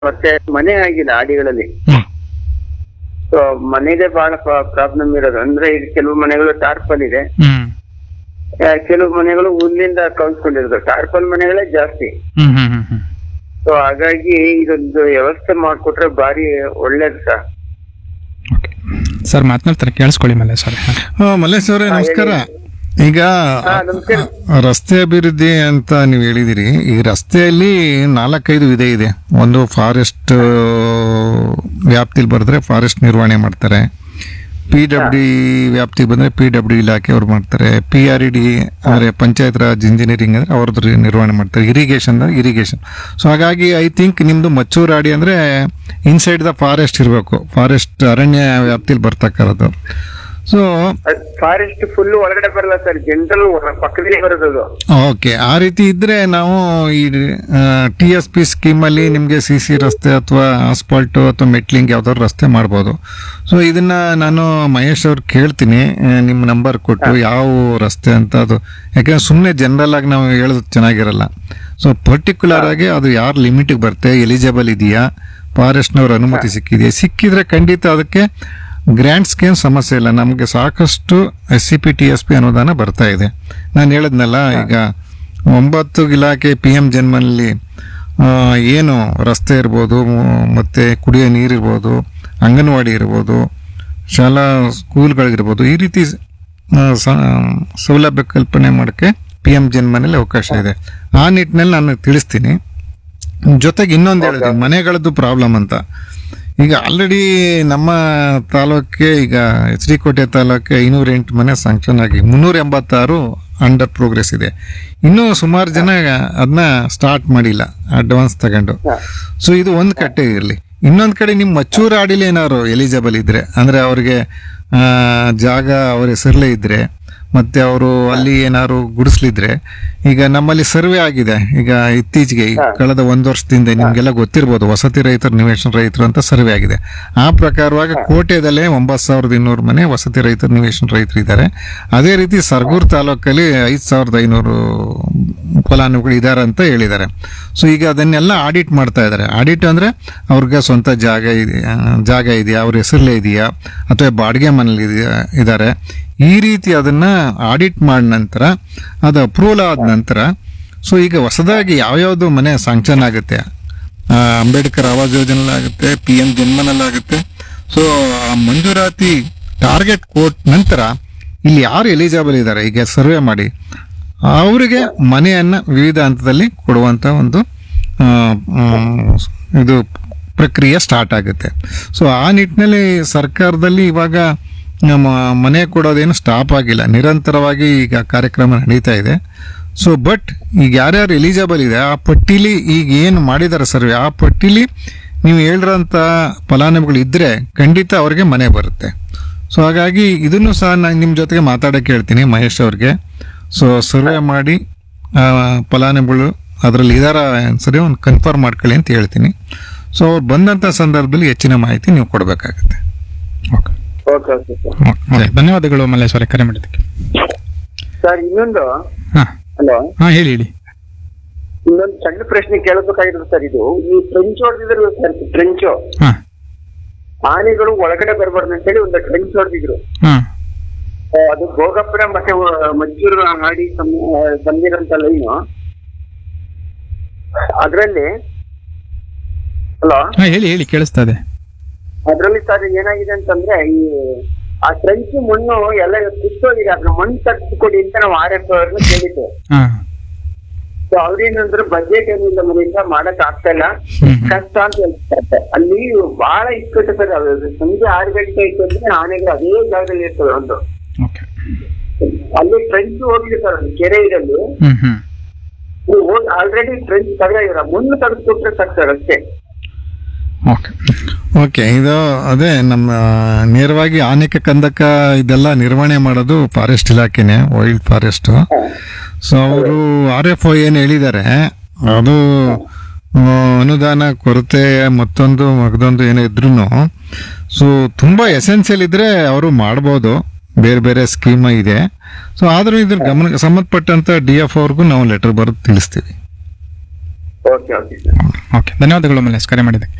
ಮತ್ತೆ ಮನೆ ಆಗಿದೆ ಆಡಿಗಳಲ್ಲಿ ಹ್ಮ್ ಸೊ ಮನೆಗೆ ಬಹಳ ಪ್ರಾಬ್ಲಮ್ ಇರೋದು ಅಂದ್ರೆ ಈಗ ಕೆಲವು ಮನೆಗಳು ಟಾರ್ಪಲ್ ಇದೆ ಹ್ಮ್ ಆ, ಕೆಲವು ಮನೆಗಳು ಹುಲ್ಲಿಂದ ಕಲ್ಸ್ಕೊಂಡಿರೋದು ಟಾರ್ಪಲ್ ಮನೆಗಳೇ ಜಾಸ್ತಿ ಹ್ಮ್ ಹ್ಮ್ ಹ್ಮ್ ಹ್ಮ್ ಸೊ ಹಾಗಾಗಿ ಇದೊಂದು ವ್ಯವಸ್ಥೆ ಮಾಡ್ಕೊಟ್ರೆ ಬಾರಿ ಒಳ್ಳೇದು ಸರ್ ಓಕೆ ಸರ್ ಮಾತನಾಡ್ತಾರೆ ಕೇಳಿಸ್ಕೊಳ್ಳಿ ಮೇಲೆ ಸರ್ ಹಾ, ಮಲ್ಲೇಶ್ ಅವರೇ ನಮಸ್ಕಾರ ಈಗ ಹಾ, ನಮಸ್ಕಾರ. ರಸ್ತೆ ಅಭಿವೃದ್ಧಿ ಅಂತ ನೀವು ಹೇಳಿದಿರಿ ಈ ರಸ್ತೆಯಲ್ಲಿ ನಾಲ್ಕೈದು ವಿಧ ಇದೆ ಒಂದು ಫಾರೆಸ್ಟ್ ವ್ಯಾಪ್ತಿಲಿ ಬರೆದ್ರೆ ಫಾರೆಸ್ಟ್ ನಿರ್ವಹಣೆ ಮಾಡ್ತಾರೆ ಪಿ ಡಬ್ಲ್ಯೂ ವ್ಯಾಪ್ತಿ ಬಂದ್ರೆ ಪಿ ಡಬ್ಲ್ಯೂ ಇಲಾಖೆಯವ್ರು ಮಾಡ್ತಾರೆ ಪಿ ಆರ್ ಇ ಡಿ ಅಂದ್ರೆ ಪಂಚಾಯತ್ ರಾಜ್ ಇಂಜಿನಿಯರಿಂಗ್ ಅಂದ್ರೆ ಅವ್ರದ್ದು ನಿರ್ವಹಣೆ ಮಾಡ್ತಾರೆ ಇರಿಗೇಷನ್ ಅಂದ್ರೆ ಇರಿಗೇಷನ್ ಸೊ ಹಾಗಾಗಿ ಐ ಥಿಂಕ್ ನಿಮ್ದು ಮಚ್ಚೂರಾಡಿ ಅಂದ್ರೆ ಇನ್ಸೈಡ್ ದ ಫಾರೆಸ್ಟ್ ಇರಬೇಕು ಫಾರೆಸ್ಟ್ ಅರಣ್ಯ ವ್ಯಾಪ್ತಿಲಿ ಬರ್ತಕ್ಕಂಥದ್ದು ಸೊ ಫಾರೆಸ್ಟ್ ಫುಲ್ ಒಳಗಡೆ ಬರಲ್ಲ ಸರ್ ಜನರಲ್ ಪಕ್ಕದಲ್ಲಿ ಬರೋದು ಅದು. ಓಕೆ ಆ ರೀತಿ ಇದ್ರೆ ನಾವು ಈ ಟಿ ಎಸ್ ಪಿ ಸ್ಕೀಮಲ್ಲಿ ನಿಮಗೆ ಸಿ ಸಿ ರಸ್ತೆ ಅಥವಾ ಆಸ್ಪಾಲ್ಟ್ ಅಥವಾ ಮೆಟ್ಲಿಂಗ್ ಯಾವ್ದಾದ್ರು ರಸ್ತೆ ಮಾಡ್ಬೋದು ಸೊ ಇದನ್ನ ನಾನು ಮಹೇಶ್ ಅವ್ರು ಕೇಳ್ತೀನಿ ಆ, ನಿಮ್ಮ ನಂಬರ್ ಕೊಟ್ಟು ಯಾವ ರಸ್ತೆ ಅಂತ ಅದು ಯಾಕಂದ್ರೆ ಸುಮ್ಮನೆ ಜನರಲ್ ಆಗಿ ನಾವು ಹೇಳೋದು ಚೆನ್ನಾಗಿರಲ್ಲ ಸೊ ಪರ್ಟಿಕ್ಯುಲರ್ ಆಗಿ ಅದು ಯಾರು ಲಿಮಿಟಿಗೆ ಬರುತ್ತೆ ಎಲಿಜಿಬಲ್ ಇದೆಯಾ ಫಾರೆಸ್ಟ್ನವ್ರ ಅನುಮತಿ ಸಿಕ್ಕಿದೆಯಾ ಸಿಕ್ಕಿದ್ರೆ ಖಂಡಿತ ಅದಕ್ಕೆ ಗ್ರ್ಯಾಂಟ್ಸ್ಗೆ ಏನು ಸಮಸ್ಯೆ ಇಲ್ಲ ನಮಗೆ ಸಾಕಷ್ಟು S C P T S P ಅನುದಾನ ಬರ್ತಾ ಇದೆ ನಾನು ಹೇಳಿದ್ನಲ್ಲ ಈಗ ಒಂಬತ್ತು ಇಲಾಖೆ ಪಿ ಎಂ ಜನ್ಮನಲ್ಲಿ ಆ, ಏನು ರಸ್ತೆ ಇರ್ಬೋದು ಮ- ಮತ್ತೆ ಕುಡಿಯೋ ನೀರಿರ್ಬೋದು ಅಂಗನವಾಡಿ ಇರ್ಬೋದು ಶಾಲಾ ಸ್ಕೂಲ್ಗಳಿರ್ಬೋದು ಈ ರೀತಿ ಆ, ಸ- ಸೌಲಭ್ಯ ಕಲ್ಪನೆ ಮಾಡೋಕ್ಕೆ ಪಿ ಎಂ ಜನ್ಮನಲ್ಲಿ ಅವಕಾಶ ಇದೆ ಆ ನಿಟ್ಟಿನಲ್ಲಿ ನಾನು ತಿಳಿಸ್ತೀನಿ ಜೊತೆಗೆ ಇನ್ನೊಂದು ಹೇಳಿದೆ ಮನೆಗಳದ್ದು ಪ್ರಾಬ್ಲಮ್ ಅಂತ ಈಗ ಆಲ್ರೆಡಿ ನಮ್ಮ ತಾಲೂಕಿಗೆ ಈಗ ಎಚ್ ಡಿ ಕೋಟೆ ತಾಲೂಕಿಗೆ ಐನೂರ ಎಂಟು ಮನೆ ಸ್ಯಾಂಕ್ಷನ್ ಆಗಿ ಮುನ್ನೂರ ಎಂಬತ್ತಾರು ಅಂಡರ್ ಪ್ರೋಗ್ರೆಸ್ ಇದೆ ಇನ್ನೂ ಸುಮಾರು ಜನ ಅದನ್ನ ಸ್ಟಾರ್ಟ್ ಮಾಡಿಲ್ಲ ಅಡ್ವಾನ್ಸ್ ತಗೊಂಡು ಸೊ ಇದು ಒಂದು ಕಟ್ಟೆ ಇರಲಿ ಇನ್ನೊಂದು ಕಡೆ ನಿಮ್ಮ ಮಚ್ಚೂರು ಆಡಿಲಿ ಏನಾದ್ರು ಎಲಿಜಿಬಲ್ ಇದ್ರೆ ಅಂದ್ರೆ ಅವ್ರಿಗೆ ಆ, ಜಾಗ ಅವ್ರ ಹೆಸರಲ್ಲೇ ಇದ್ರೆ ಮತ್ತೆ ಅವರು ಅಲ್ಲಿ ಏನಾದ್ರು ಗುಡಿಸ್ಲಿದ್ರೆ ಈಗ ನಮ್ಮಲ್ಲಿ ಸರ್ವೆ ಆಗಿದೆ ಈಗ ಇತ್ತೀಚೆಗೆ ಈ ಕಳೆದ ಒಂದು ವರ್ಷದಿಂದ ನಿಮ್ಗೆಲ್ಲ ಗೊತ್ತಿರ್ಬೋದು ವಸತಿ ರೈತರು ನಿವೇಶನ ರೈತರು ಅಂತ ಸರ್ವೆ ಆಗಿದೆ ಆ ಪ್ರಕಾರವಾಗಿ ಕೋಟೆದಲ್ಲೇ ಒಂಬತ್ತು ಸಾವಿರದ ಇನ್ನೂರು ಮನೆ ವಸತಿ ರೈತರು ನಿವೇಶನ ರೈತರು ಇದ್ದಾರೆ ಅದೇ ರೀತಿ ಸರ್ಗೂರ್ ತಾಲೂಕಲ್ಲಿ ಐದು ಸಾವಿರದ ಐನೂರು ಫಲಾನುಭವಿಗಳು ಇದ್ದಾರೆ ಅಂತ ಹೇಳಿದ್ದಾರೆ ಸೊ ಈಗ ಅದನ್ನೆಲ್ಲ ಆಡಿಟ್ ಮಾಡ್ತಾ ಇದ್ದಾರೆ ಆಡಿಟ್ ಅಂದ್ರೆ ಅವ್ರಿಗೆ ಸ್ವಂತ ಜಾಗ ಇದೆಯಾ ಜಾಗ ಇದೆಯಾ ಅವ್ರ ಹೆಸರಲ್ಲೇ ಇದೆಯಾ ಅಥವಾ ಬಾಡಿಗೆ ಮನೇಲಿ ಇದೆಯಾ ಇದ್ದಾರೆ ಈ ರೀತಿ ಅದನ್ನ ಆಡಿಟ್ ಮಾಡಿದ ನಂತರ ಅದು ಅಪ್ರೂವಲ್ ಆದ ನಂತರ ಸೊ ಈಗ ಹೊಸದಾಗಿ ಯಾವ್ಯಾವ್ದು ಮನೆ ಸ್ಯಾಂಕ್ಷನ್ ಆಗುತ್ತೆ ಆ, ಅಂಬೇಡ್ಕರ್ ಆವಾಸ್ ಯೋಜನೆಲಾಗುತ್ತೆ ಪಿ ಎಂ ಜನ್ಮನಲ್ಲಾಗುತ್ತೆ ಸೊ ಆ ಮಂಜೂರಾತಿ ಟಾರ್ಗೆಟ್ ಕೋಟ್ ನಂತರ ಇಲ್ಲಿ ಯಾರು ಎಲಿಜಿಬಲ್ ಇದ್ದಾರೆ ಈಗ ಸರ್ವೆ ಮಾಡಿ ಅವರಿಗೆ ಮನೆಯನ್ನ ವಿವಿಧ ಹಂತದಲ್ಲಿ ಕೊಡುವಂತ ಒಂದು ಆ, ಮ್, ಇದು ಪ್ರಕ್ರಿಯೆ ಸ್ಟಾರ್ಟ್ ಆಗುತ್ತೆ ಸೊ ಆ ನಿಟ್ಟಿನಲ್ಲಿ ಸರ್ಕಾರದಲ್ಲಿ ಇವಾಗ ನಮ್ಮ ಮನೆ ಕೊಡೋದೇನು ಸ್ಟಾಪ್ ಆಗಿಲ್ಲ ನಿರಂತರವಾಗಿ ಈಗ ಕಾರ್ಯಕ್ರಮ ನಡೀತಾ ಇದೆ ಸೊ ಬಟ್ ಈಗ ಯಾರ್ಯಾರು ಎಲಿಜಿಬಲ್ ಇದೆ ಆ ಪಟ್ಟಿಲಿ ಈಗ ಏನು ಮಾಡಿದ್ದಾರೆ ಸರ್ವೆ ಆ ಪಟ್ಟಿಲಿ ನೀವು ಹೇಳಿರೋಂಥ ಫಲಾನುಭವಿಗಳು ಇದ್ರೆ ಖಂಡಿತ ಅವ್ರಿಗೆ ಮನೆ ಬರುತ್ತೆ ಸೊ ಹಾಗಾಗಿ ಇದನ್ನು ಸಹ ನಾನು ನಿಮ್ಮ ಜೊತೆಗೆ ಮಾತಾಡಕ್ಕೆ ಹೇಳ್ತೀನಿ ಮಹೇಶ್ ಅವ್ರಿಗೆ ಸೊ ಸರ್ವೆ ಮಾಡಿ ಆ, ಫಲಾನುಭವಿಗಳು ಅದರಲ್ಲಿ ಇದಾರ ಸರಿ ಒಂದು ಕನ್ಫರ್ಮ್ ಮಾಡ್ಕೊಳ್ಳಿ ಅಂತ ಹೇಳ್ತೀನಿ ಸೊ ಅವ್ರು ಬಂದಂಥ ಸಂದರ್ಭದಲ್ಲಿ ಹೆಚ್ಚಿನ ಮಾಹಿತಿ ನೀವು ಕೊಡಬೇಕಾಗುತ್ತೆ okay okay okay sir okay ಧನ್ಯವಾದಗಳು ಮಲ್ಲೇಶ್ ಅವರೇ ಕರೆ ಮಾಡಿದ್ದಕ್ಕೆ ಸರ್ ಇನ್ನೊಂದು ಹಾ ಹಲೋ ಹಾ ಹೇಳಿ ಹೇಳಿ ಇನ್ನೊಂದು ಸಣ್ಣ ಪ್ರಶ್ನೆ ಕೇಳಬೇಕಾಗಿರೋದು ಸರ್ ಇದು ಈ ಟ್ರೆಂಚ್ ಹೊಡೆದಿದ್ರು ಸರ್ ಟ್ರೆಂಚ್ ಹಾ ಆನೆಗಳು ಒಳಗಡೆ ಬರಬಾರ್ದು ಅಂತೇಳಿ ಒಂದು ಟ್ರೆಂಚ್ ಹೊಡೆದಿದ್ರು ಹಾ ಅದು ಭೋಗಪುರ ಮತ್ತೆ ವ- ಮದ್ದೂರು ಹಾಡಿ ಬಂದಿರೋಂತ ಲೈನು ಅದ್ರಲ್ಲಿ ಹಲೋ ಹಾ ಹೇಳಿ ಹೇಳಿ ಕೇಳಿಸ್ತಾ ಇದೆ ಅದ್ರಲ್ಲಿ ಸರ್ ಏನಾಗಿದೆ ಅಂತಂದ್ರೆ ಈ ಆ ಟ್ರೆಂಚ್ ಮಣ್ಣು ಎಲ್ಲ ಕಿತ್ತೋಗಿದೆ ಅದ್ರ ಮಣ್ಣು ತಗ್ಸ್ಕೊಡಿ ಅಂತ ನಾವು ಆರ್ ಎಫ್ ಅವ್ರನ್ನ ಕೇಳಿದ್ದೆ ಹಾ ಸೊ ಅವ್ರೇನಂದ್ರೆ ಬಜೆಟ್ ಏನಿಲ್ಲ ಮನೆಯಿಂದ ಮಾಡಕ್ ಆಗ್ತಾ ಇಲ್ಲ ಹ್ಮ್. ಕಷ್ಟ ಅಂತ ಹೇಳ್ತಾರೆ ಅಲ್ಲಿ ಬಹಳ ಇಕ್ಕಟ್ಟು ಸರ್ ಅದು ಸಂಜೆ ಆರು ಗಂಟೆ ಆಯ್ತು ಅಂದ್ರೆ ಆನೆಗಳು ಅದೇ ಜಾಗದಲ್ಲಿ ಇರ್ತವೆ ಒಂದು ಓಕೆ ಅಲ್ಲಿ ಟ್ರೆಂಚ್ ಹೋಗಿದೆ ಸರ್ ಒಂದು ಕೆರೆ ಇರಲ್ಲಿ ಹ್ಮ್ ಹ್ಮ್ ಆಲ್ರೆಡಿ ಟ್ರೆಂಚ್ ತೆಗೆದಿರ ಮುಂದೆ ತೆಗೆದ್ಕೊಟ್ರೆ ಸಾಕು ಸರ್ ಅಷ್ಟೇ ಓಕೆ ಓಕೆ ಇದು ಅದೇ ನಮ್ಮ ನೇರವಾಗಿ ಆನೆಕ ಕಂದಕ ಇದೆಲ್ಲ ನಿರ್ವಹಣೆ ಮಾಡೋದು ಫಾರೆಸ್ಟ್ ಇಲಾಖೆನೆ ವೈಲ್ಡ್ ಫಾರೆಸ್ಟ್ ಸೊ ಅವರು ಆರ್ ಎಫ್ ಒ ಏನು ಹೇಳಿದ್ದಾರೆ ಅದು ಆ, ಅನುದಾನ ಕೊರತೆ ಮತ್ತೊಂದು ಮಗದೊಂದು ಏನೋ ಇದ್ರೂ ಸೊ ತುಂಬಾ ಎಸೆನ್ಷಿಯಲ್ ಇದ್ರೆ ಅವರು ಮಾಡ್ಬೋದು ಬೇರೆ ಬೇರೆ ಸ್ಕೀಮ್ ಇದೆ ಸೊ ಆದ್ರೂ ಇದ್ರ ಗಮನ ಸಂಬಂಧಪಟ್ಟಂತ ಡಿ ಎಫ್ ಅವ್ರಿಗೂ ನಾವು ಲೆಟರ್ ಬರೆದು ತಿಳಿಸ್ತೀವಿ ಓಕೆ ಓಕೆ ಸರ್ ಓಕೆ ಧನ್ಯವಾದಗಳು ಮಲ್ಲೇಶ್ ಕರೆ ಮಾಡಿದ್ದಕ್ಕೆ